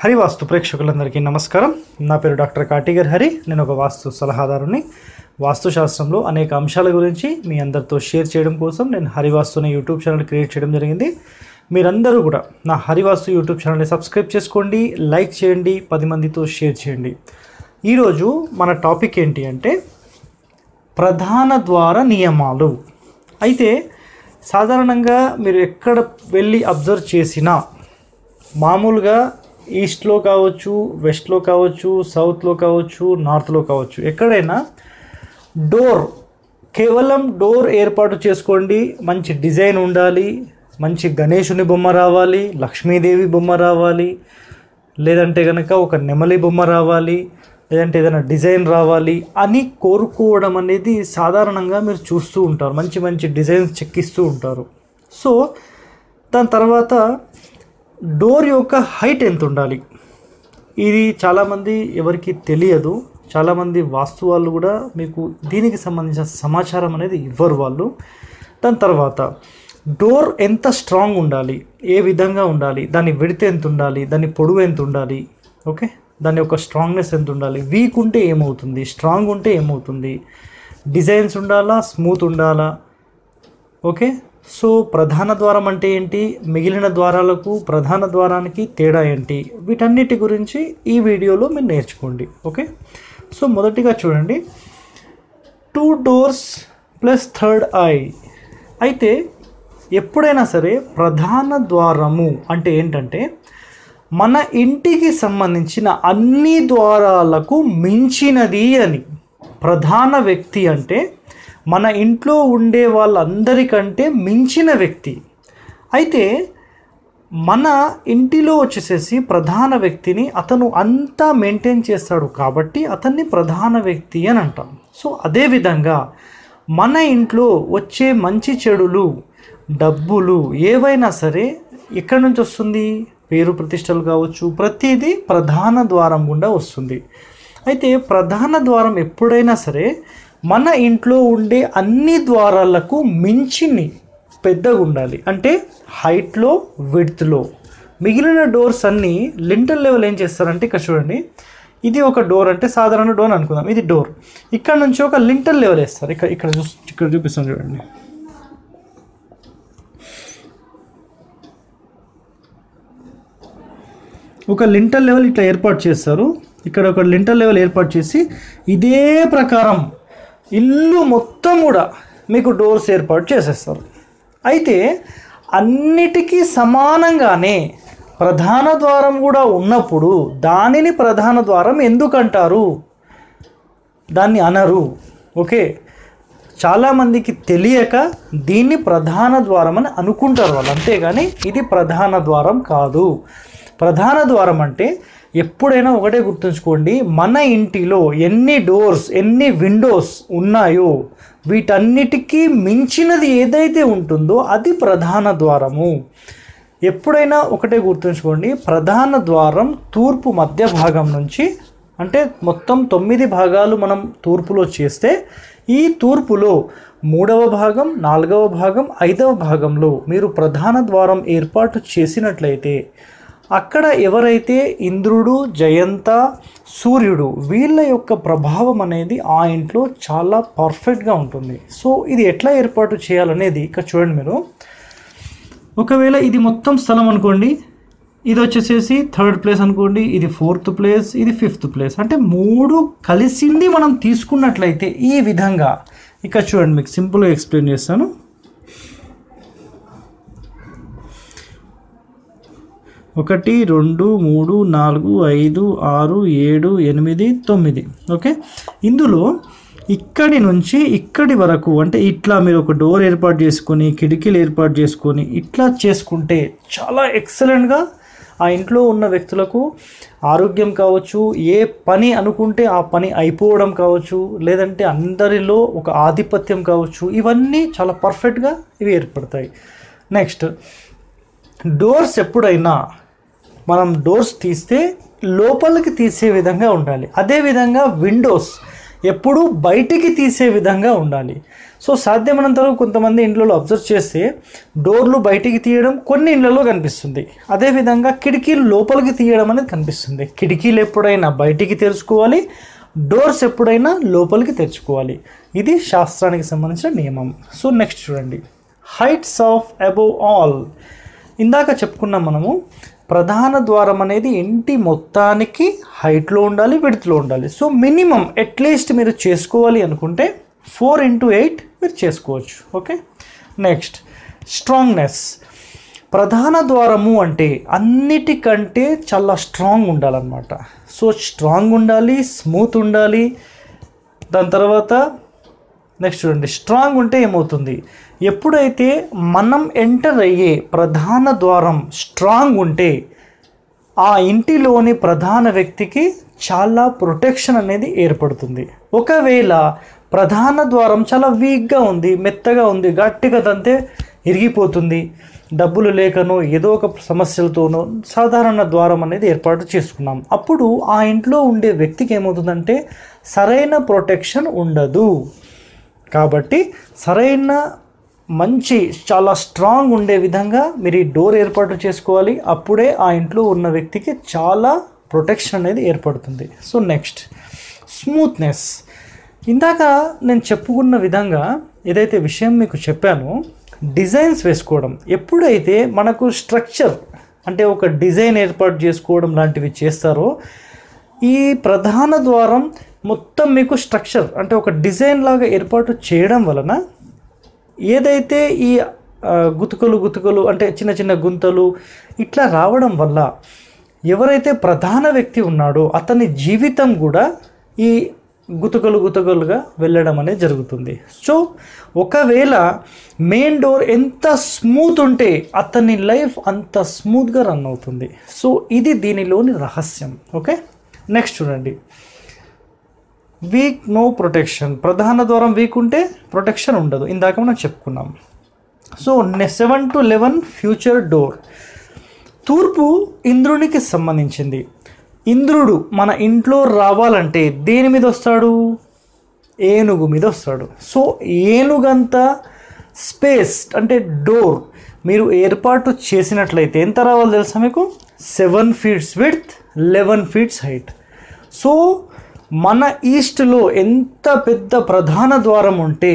హరివాస్తు ప్రేక్షకులందరికీ నమస్కారం నా పేరు డాక్టర్ కాటిగర్ హరి నేను ఒక వాస్తు సలహాదారుని వాస్తుశాస్త్రంలో అనేక అంశాల గురించి మీ అందరితో షేర్ చేయడం కోసం నేను హరివాస్తు అనే యూట్యూబ్ ఛానల్ క్రియేట్ చేయడం జరిగింది మీరందరూ కూడా నా హరివాస్తు యూట్యూబ్ ఛానల్ని సబ్స్క్రైబ్ చేసుకోండి లైక్ చేయండి పది మందితో షేర్ చేయండి ఈరోజు మన టాపిక్ ఏంటి అంటే ప్రధాన ద్వార నియమాలు అయితే సాధారణంగా మీరు ఎక్కడ వెళ్ళి అబ్జర్వ్ చేసినా మామూలుగా ఈస్ట్లో కావచ్చు వెస్ట్లో కావచ్చు సౌత్లో కావచ్చు నార్త్లో కావచ్చు ఎక్కడైనా డోర్ కేవలం డోర్ ఏర్పాటు చేసుకోండి మంచి డిజైన్ ఉండాలి మంచి గణేశుని బొమ్మ రావాలి లక్ష్మీదేవి బొమ్మ రావాలి లేదంటే కనుక ఒక నెమలి బొమ్మ రావాలి లేదంటే ఏదైనా డిజైన్ రావాలి అని కోరుకోవడం అనేది సాధారణంగా మీరు చూస్తూ ఉంటారు మంచి మంచి డిజైన్స్ చెక్కిస్తూ ఉంటారు సో దాని తర్వాత డోర్ యొక్క హైట్ ఎంత ఉండాలి ఇది చాలామంది ఎవరికి తెలియదు చాలామంది వాస్తు వాళ్ళు కూడా మీకు దీనికి సంబంధించిన సమాచారం అనేది ఇవ్వరు వాళ్ళు దాని తర్వాత డోర్ ఎంత స్ట్రాంగ్ ఉండాలి ఏ విధంగా ఉండాలి దాని విడత ఎంత ఉండాలి దాని పొడవు ఎంత ఉండాలి ఓకే దాని యొక్క స్ట్రాంగ్నెస్ ఎంత ఉండాలి వీక్ ఉంటే ఏమవుతుంది స్ట్రాంగ్ ఉంటే ఏమవుతుంది డిజైన్స్ ఉండాలా స్మూత్ ఉండాలా ఓకే సో ప్రధాన ద్వారం అంటే ఏంటి మిగిలిన ద్వారాలకు ప్రధాన ద్వారానికి తేడా ఏంటి వీటన్నిటి గురించి ఈ వీడియోలో మీరు నేర్చుకోండి ఓకే సో మొదటిగా చూడండి టూ డోర్స్ ప్లస్ థర్డ్ ఐ అయితే ఎప్పుడైనా సరే ప్రధాన ద్వారము అంటే ఏంటంటే మన ఇంటికి సంబంధించిన అన్ని ద్వారాలకు మించినది అని ప్రధాన వ్యక్తి అంటే మన ఇంట్లో ఉండే వాళ్ళందరికంటే మించిన వ్యక్తి అయితే మన ఇంటిలో వచ్చేసేసి ప్రధాన వ్యక్తిని అతను అంతా మెయింటైన్ చేస్తాడు కాబట్టి అతన్ని ప్రధాన వ్యక్తి అని అంటాం సో అదేవిధంగా మన ఇంట్లో వచ్చే మంచి చెడులు డబ్బులు ఏవైనా సరే ఎక్కడి నుంచి వస్తుంది పేరు ప్రతిష్టలు కావచ్చు ప్రతిదీ ప్రధాన ద్వారం గుండా వస్తుంది అయితే ప్రధాన ద్వారం ఎప్పుడైనా సరే మన ఇంట్లో ఉండే అన్ని ద్వారాలకు మించిని పెద్దగా ఉండాలి అంటే హైట్లో విడ్త్లో మిగిలిన డోర్స్ అన్నీ లింటర్ లెవెల్ ఏం చేస్తారంటే ఇక్కడ చూడండి ఇది ఒక డోర్ అంటే సాధారణ డోర్ అనుకుందాం ఇది డోర్ ఇక్కడ నుంచి ఒక లింటర్ లెవెల్ వేస్తారు ఇక్కడ ఇక్కడ చూ ఇక్కడ చూపిస్తాను చూడండి ఒక లింటర్ లెవెల్ ఇట్లా ఏర్పాటు చేస్తారు ఇక్కడ ఒక లింటర్ లెవెల్ ఏర్పాటు చేసి ఇదే ప్రకారం ఇల్లు మొత్తం కూడా మీకు డోర్స్ ఏర్పాటు చేసేస్తారు అయితే అన్నిటికీ సమానంగానే ప్రధాన ద్వారం కూడా ఉన్నప్పుడు దానిని ప్రధాన ద్వారం ఎందుకంటారు దాన్ని అనరు ఓకే చాలామందికి తెలియక దీన్ని ప్రధాన ద్వారం అని అనుకుంటారు వాళ్ళు అంతేగాని ఇది ప్రధాన ద్వారం కాదు ప్రధాన ద్వారం అంటే ఎప్పుడైనా ఒకటే గుర్తుంచుకోండి మన ఇంటిలో ఎన్ని డోర్స్ ఎన్ని విండోస్ ఉన్నాయో వీటన్నిటికీ మించినది ఏదైతే ఉంటుందో అది ప్రధాన ద్వారము ఎప్పుడైనా ఒకటే గుర్తుంచుకోండి ప్రధాన ద్వారం తూర్పు మధ్య భాగం నుంచి అంటే మొత్తం తొమ్మిది భాగాలు మనం తూర్పులో చేస్తే ఈ తూర్పులో మూడవ భాగం నాలుగవ భాగం ఐదవ భాగంలో మీరు ప్రధాన ద్వారం ఏర్పాటు చేసినట్లయితే అక్కడ ఎవరైతే ఇంద్రుడు జయంత సూర్యుడు వీళ్ళ యొక్క ప్రభావం అనేది ఆ ఇంట్లో చాలా పర్ఫెక్ట్గా ఉంటుంది సో ఇది ఎట్లా ఏర్పాటు చేయాలనేది ఇక్కడ చూడండి మీరు ఒకవేళ ఇది మొత్తం స్థలం అనుకోండి ఇది వచ్చేసేసి థర్డ్ ప్లేస్ అనుకోండి ఇది ఫోర్త్ ప్లేస్ ఇది ఫిఫ్త్ ప్లేస్ అంటే మూడు కలిసింది మనం తీసుకున్నట్లయితే ఈ విధంగా ఇక్కడ చూడండి మీకు సింపుల్గా ఎక్స్ప్లెయిన్ చేస్తాను ఒకటి రెండు మూడు నాలుగు ఐదు ఆరు ఏడు ఎనిమిది తొమ్మిది ఓకే ఇందులో ఇక్కడి నుంచి ఇక్కడి వరకు అంటే ఇట్లా మీరు ఒక డోర్ ఏర్పాటు చేసుకొని కిటికీలు ఏర్పాటు చేసుకొని ఇట్లా చేసుకుంటే చాలా ఎక్సలెంట్గా ఆ ఇంట్లో ఉన్న వ్యక్తులకు ఆరోగ్యం కావచ్చు ఏ పని అనుకుంటే ఆ పని అయిపోవడం కావచ్చు లేదంటే అందరిలో ఒక ఆధిపత్యం కావచ్చు ఇవన్నీ చాలా పర్ఫెక్ట్గా ఇవి ఏర్పడతాయి నెక్స్ట్ డోర్స్ ఎప్పుడైనా మనం డోర్స్ తీస్తే లోపలికి తీసే విధంగా ఉండాలి అదేవిధంగా విండోస్ ఎప్పుడూ బయటికి తీసే విధంగా ఉండాలి సో సాధ్యమైనంత వరకు కొంతమంది ఇంట్లో అబ్జర్వ్ చేస్తే డోర్లు బయటికి తీయడం కొన్ని ఇళ్లలో కనిపిస్తుంది అదేవిధంగా కిటికీలు లోపలికి తీయడం అనేది కనిపిస్తుంది కిటికీలు ఎప్పుడైనా బయటికి తెరుచుకోవాలి డోర్స్ ఎప్పుడైనా లోపలికి తెరుచుకోవాలి ఇది శాస్త్రానికి సంబంధించిన నియమం సో నెక్స్ట్ చూడండి హైట్స్ ఆఫ్ అబోవ్ ఆల్ ఇందాక చెప్పుకున్నాం మనము ప్రధాన ద్వారం అనేది ఇంటి మొత్తానికి హైట్లో ఉండాలి విడ్త్లో ఉండాలి సో మినిమం అట్లీస్ట్ మీరు చేసుకోవాలి అనుకుంటే ఫోర్ ఇంటూ ఎయిట్ మీరు చేసుకోవచ్చు ఓకే నెక్స్ట్ స్ట్రాంగ్నెస్ ప్రధాన ద్వారము అంటే అన్నిటికంటే చాలా స్ట్రాంగ్ ఉండాలన్నమాట సో స్ట్రాంగ్ ఉండాలి స్మూత్ ఉండాలి దాని తర్వాత నెక్స్ట్ చూడండి స్ట్రాంగ్ ఉంటే ఏమవుతుంది ఎప్పుడైతే మనం ఎంటర్ అయ్యే ప్రధాన ద్వారం స్ట్రాంగ్ ఉంటే ఆ ఇంటిలోని ప్రధాన వ్యక్తికి చాలా ప్రొటెక్షన్ అనేది ఏర్పడుతుంది ఒకవేళ ప్రధాన ద్వారం చాలా వీక్గా ఉంది మెత్తగా ఉంది గట్టిగా తంతే ఇరిగిపోతుంది డబ్బులు లేకనో ఏదో ఒక సమస్యలతోనో సాధారణ ద్వారం అనేది ఏర్పాటు చేసుకున్నాం అప్పుడు ఆ ఇంట్లో ఉండే వ్యక్తికి ఏమవుతుందంటే సరైన ప్రొటెక్షన్ ఉండదు కాబట్టి సరైన మంచి చాలా స్ట్రాంగ్ ఉండే విధంగా మీరు ఈ డోర్ ఏర్పాటు చేసుకోవాలి అప్పుడే ఆ ఇంట్లో ఉన్న వ్యక్తికి చాలా ప్రొటెక్షన్ అనేది ఏర్పడుతుంది సో నెక్స్ట్ స్మూత్నెస్ ఇందాక నేను చెప్పుకున్న విధంగా ఏదైతే విషయం మీకు చెప్పానో డిజైన్స్ వేసుకోవడం ఎప్పుడైతే మనకు స్ట్రక్చర్ అంటే ఒక డిజైన్ ఏర్పాటు చేసుకోవడం లాంటివి చేస్తారో ఈ ప్రధాన ద్వారం మొత్తం మీకు స్ట్రక్చర్ అంటే ఒక డిజైన్ లాగా ఏర్పాటు చేయడం వలన ఏదైతే ఈ ఆ, గుతుకలు గుతుకలు అంటే చిన్న చిన్న గుంతలు ఇట్లా రావడం వల్ల ఎవరైతే ప్రధాన వ్యక్తి ఉన్నాడో అతని జీవితం కూడా ఈ గుతుకలు గుతుకలుగా వెళ్ళడం అనేది జరుగుతుంది సో ఒకవేళ మెయిన్ డోర్ ఎంత స్మూత్ ఉంటే అతని లైఫ్ అంత స్మూత్గా రన్ అవుతుంది సో ఇది దీనిలోని రహస్యం ఓకే నెక్స్ట్ చూడండి వీక్ నో ప్రొటెక్షన్ ప్రధాన ద్వారం వీక్ ఉంటే ప్రొటెక్షన్ ఉండదు ఇందాక మనం చెప్పుకున్నాం so seven to eleven future door తూర్పు ఇంద్రునికి సంబంధించింది ఇంద్రుడు మన ఇంట్లో రావాలంటే దేని మీద వస్తాడు ఏనుగు మీద వస్తాడు సో ఏనుగంత స్పేస్ అంటే డోర్ మీరు ఏర్పాటు చేసినట్లయితే ఎంత రావాలి తెలుసా మీకు seven feets width eleven feets height so మన ఈస్ట్లో ఎంత పెద్ద ప్రధాన ద్వారం ఉంటే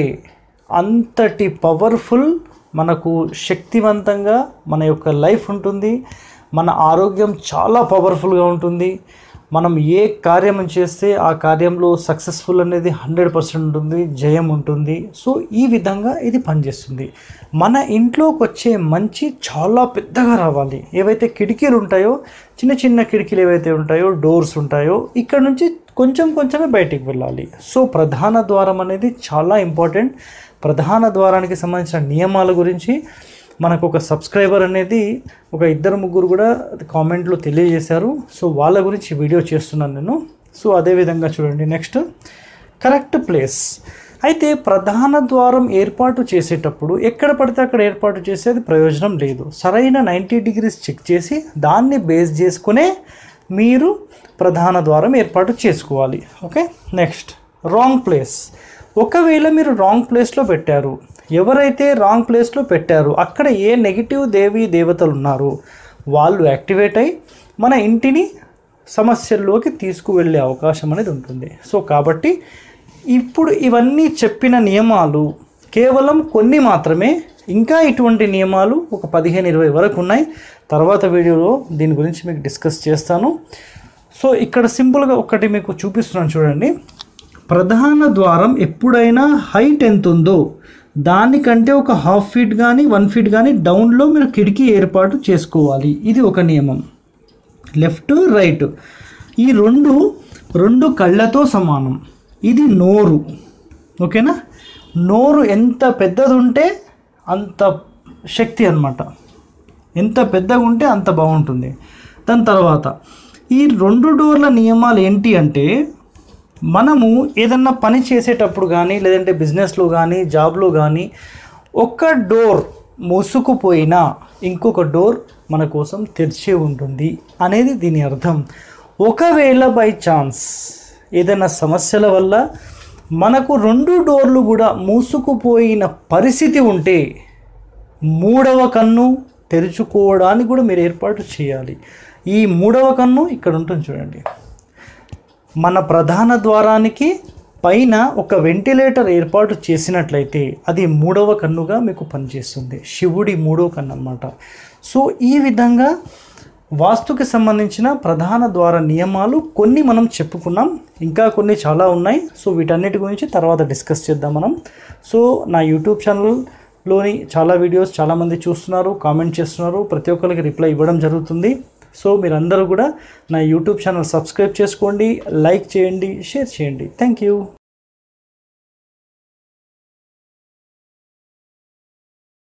అంతటి పవర్ఫుల్ మనకు శక్తివంతంగా మన యొక్క లైఫ్ ఉంటుంది మన ఆరోగ్యం చాలా పవర్ఫుల్గా ఉంటుంది మనం ఏ కార్యం చేస్తే ఆ కార్యంలో సక్సెస్ఫుల్ అనేది హండ్రెడ్ పర్సెంట్ ఉంటుంది జయం ఉంటుంది సో ఈ విధంగా ఇది పనిచేస్తుంది మన ఇంట్లోకి వచ్చే మంచి చాలా పెద్దగా రావాలి ఏవైతే కిటికీలు ఉంటాయో చిన్న చిన్న కిటికీలు ఏవైతే ఉంటాయో డోర్స్ ఉంటాయో ఇక్కడ నుంచి కొంచెం కొంచెమే బయటికి వెళ్ళాలి సో ప్రధాన ద్వారం అనేది చాలా ఇంపార్టెంట్ ప్రధాన ద్వారానికి సంబంధించిన నియమాల గురించి మనకు ఒక సబ్స్క్రైబర్ అనేది ఒక ఇద్దరు ముగ్గురు కూడా కామెంట్లో తెలియజేశారు సో వాళ్ళ గురించి వీడియో చేస్తున్నాను నేను సో అదేవిధంగా చూడండి నెక్స్ట్ కరెక్ట్ ప్లేస్ అయితే ప్రధాన ద్వారం ఏర్పాటు చేసేటప్పుడు ఎక్కడ పడితే అక్కడ ఏర్పాటు చేసేది ప్రయోజనం లేదు సరైన నైంటీ డిగ్రీస్ చెక్ చేసి దాన్ని బేస్ చేసుకునే మీరు ప్రధాన ద్వారం ఏర్పాటు చేసుకోవాలి ఓకే నెక్స్ట్ రాంగ్ ప్లేస్ ఒకవేళ మీరు రాంగ్ ప్లేస్లో పెట్టారు ఎవరైతే రాంగ్ ప్లేస్లో పెట్టారు అక్కడ ఏ నెగిటివ్ దేవి దేవతలు ఉన్నారో వాళ్ళు యాక్టివేట్ అయి మన ఇంటిని సమస్యల్లోకి తీసుకువెళ్ళే అవకాశం అనేది ఉంటుంది సో కాబట్టి ఇప్పుడు ఇవన్నీ చెప్పిన నియమాలు కేవలం కొన్ని మాత్రమే ఇంకా ఇటువంటి నియమాలు ఒక పదిహేను ఇరవై వరకు ఉన్నాయి తర్వాత వీడియోలో దీని గురించి మీకు డిస్కస్ చేస్తాను సో ఇక్కడ సింపుల్గా ఒకటి మీకు చూపిస్తున్నాను చూడండి ప్రధాన ద్వారం ఎప్పుడైనా హైట్ ఎంత ఉందో దానికంటే ఒక హాఫ్ ఫీట్ కానీ వన్ ఫీట్ కానీ డౌన్లో మీరు కిటికీ ఏర్పాటు చేసుకోవాలి ఇది ఒక నియమం లెఫ్ట్ రైట్ ఈ రెండు రెండు కళ్ళతో సమానం ఇది నోరు ఓకేనా నోరు ఎంత పెద్దది ఉంటే అంత శక్తి అన్నమాట ఎంత పెద్దగా ఉంటే అంత బాగుంటుంది దాని తర్వాత ఈ రెండు డోర్ల నియమాలు ఏంటి అంటే మనము ఏదన్నా పని చేసేటప్పుడు కానీ లేదంటే బిజినెస్లో కానీ జాబ్లో కానీ ఒక డోర్ మూసుకుపోయినా ఇంకొక డోర్ మన కోసం తెరిచే ఉంటుంది అనేది దీని అర్థం ఒకవేళ బై ఛాన్స్ ఏదైనా సమస్యల వల్ల మనకు రెండు డోర్లు కూడా మూసుకుపోయిన పరిస్థితి ఉంటే మూడవ కన్ను తెరుచుకోవడానికి కూడా మీరు ఏర్పాటు చేయాలి ఈ మూడవ కన్ను ఇక్కడ ఉంటుంది చూడండి మన ప్రధాన ద్వారానికి పైన ఒక వెంటిలేటర్ ఏర్పాటు చేసినట్లయితే అది మూడవ కన్నుగా మీకు పనిచేస్తుంది శివుడి మూడవ కన్ను అన్నమాట సో ఈ విధంగా వాస్తుకి సంబంధించిన ప్రధాన ద్వార నియమాలు కొన్ని మనం చెప్పుకున్నాం ఇంకా కొన్ని చాలా ఉన్నాయి సో వీటన్నిటి గురించి తర్వాత డిస్కస్ చేద్దాం మనం సో నా యూట్యూబ్ ఛానల్లోని చాలా వీడియోస్ చాలామంది చూస్తున్నారు కామెంట్ చేస్తున్నారు ప్రతి ఒక్కరికి రిప్లై ఇవ్వడం జరుగుతుంది సో మీరందరూ కూడా నా యూట్యూబ్ ఛానల్ సబ్స్క్రైబ్ చేసుకోండి లైక్ చేయండి షేర్ చేయండి థ్యాంక్ యూ